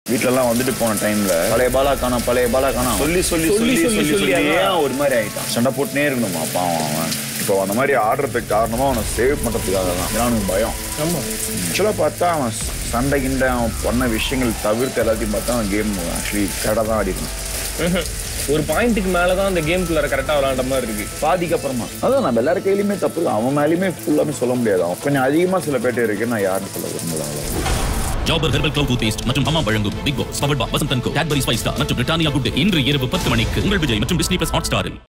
வீட்ல எல்லாம் வந்துட்டு போன டைம்ல பழைய பாலா காணோம் பழைய பாலா காணோம் சொல்லி சொல்லி சொல்லி சொல்லி சொல்லி ஒரு மாதிரி ஆயிட்டான் சண்டை போட்டுனே இருக்கணுமா பாவம் அவன் இப்போ அந்த மாதிரி ஆடுறதுக்கு காரணமா அவனை சேவ் பண்றதுக்காக தான் ஏன்னா அவனுக்கு பயம் ஆமா ஆக்சுவலாக பார்த்தா அவன் சண்டை கிண்டை அவன் பண்ண விஷயங்கள் தவிர்த்து எல்லாத்தையும் பார்த்தா அவன் கேம் ஆக்சுவலி கடை தான் ஆடிருந்தான் ம்ஹும். ஒரு பாயிண்ட்டுக்கு மேல தான் அந்த கேம் குள்ள கரெக்டா விளையாண்ட மாதிரி இருக்கு பாதிக்கு அப்புறமா அதான் நம்ம எல்லார் கையிலுமே தப்பு இல்லை அவன் மேலேயுமே ஃபுல்லாமே சொல்ல முடியாது அவன் கொஞ்சம் அதிகமாக சில பேர்ட்ட இருக்கு நான் யாருன்னு சொல்ல விரும்பல அவ்வளவுதான். ஜாபர் ஹெர்பல் கிளவுட் டூத்பேஸ்ட் மற்றும் அம்மா வழங்கும் பிக் பாஸ் பவர் பா Vasanthan Co Cadbury spice star மற்றும் பிரிட்டானியா குட் டே இன்று இரவு பத்து மணிக்கு உங்கள் விஜய் மற்றும் டிஸ்னி பிளஸ் ஹாட் ஸ்டாரில்